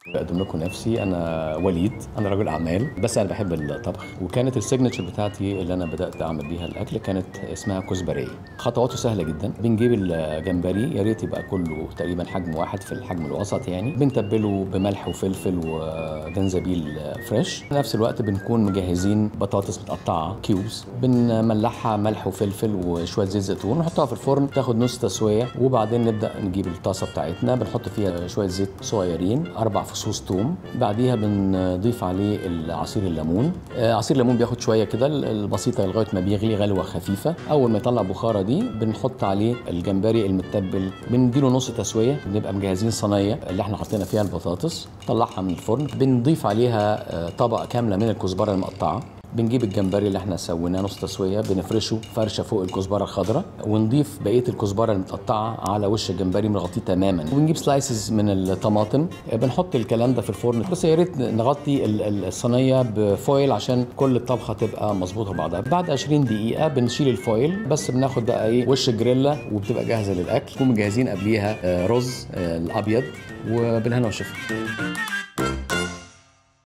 بقدم لكم نفسي انا وليد انا رجل اعمال بس انا بحب الطبخ وكانت السيجنتشر بتاعتي اللي انا بدات اعمل بيها الاكل كانت اسمها كزبريه خطواته سهله جدا بنجيب الجمبري يا ريت يبقى كله تقريبا حجم واحد في الحجم الوسط يعني بنتبله بملح وفلفل وجنزبيل فريش في نفس الوقت بنكون مجهزين بطاطس متقطعه كيوبز بنملحها ملح وفلفل وشويه زيت زيتون ونحطها في الفرن تاخد نص تسويه وبعدين نبدا نجيب الطاسه بتاعتنا بنحط فيها شويه زيت صغيرين اربع فصوص توم بعديها بنضيف عليه عصير الليمون آه، عصير الليمون بياخد شويه كده البسيطه لغايه ما بيغلي غلوه خفيفه اول ما يطلع بخاره دي بنحط عليه الجمبري المتبل بنديله نص تسويه بنبقى مجهزين صينيه اللي احنا حطينا فيها البطاطس نطلعها من الفرن بنضيف عليها آه، طبقه كامله من الكزبره المقطعه بنجيب الجمبري اللي احنا سويناه نص تسويه بنفرشه فرشه فوق الكزبره الخضراء ونضيف بقيه الكزبره المتقطعه على وش الجمبري بنغطيه تماما وبنجيب سلايسز من الطماطم بنحط الكلام ده في الفرن بس يا ريت نغطي الصينيه بفويل عشان كل الطبخه تبقى مظبوطه بعضها بعد 20 دقيقه بنشيل الفويل بس بناخد بقى ايه وش جريلا وبتبقى جاهزه للاكل نكون مجهزين قبليها آه، رز آه، الابيض وبالهنا والشفا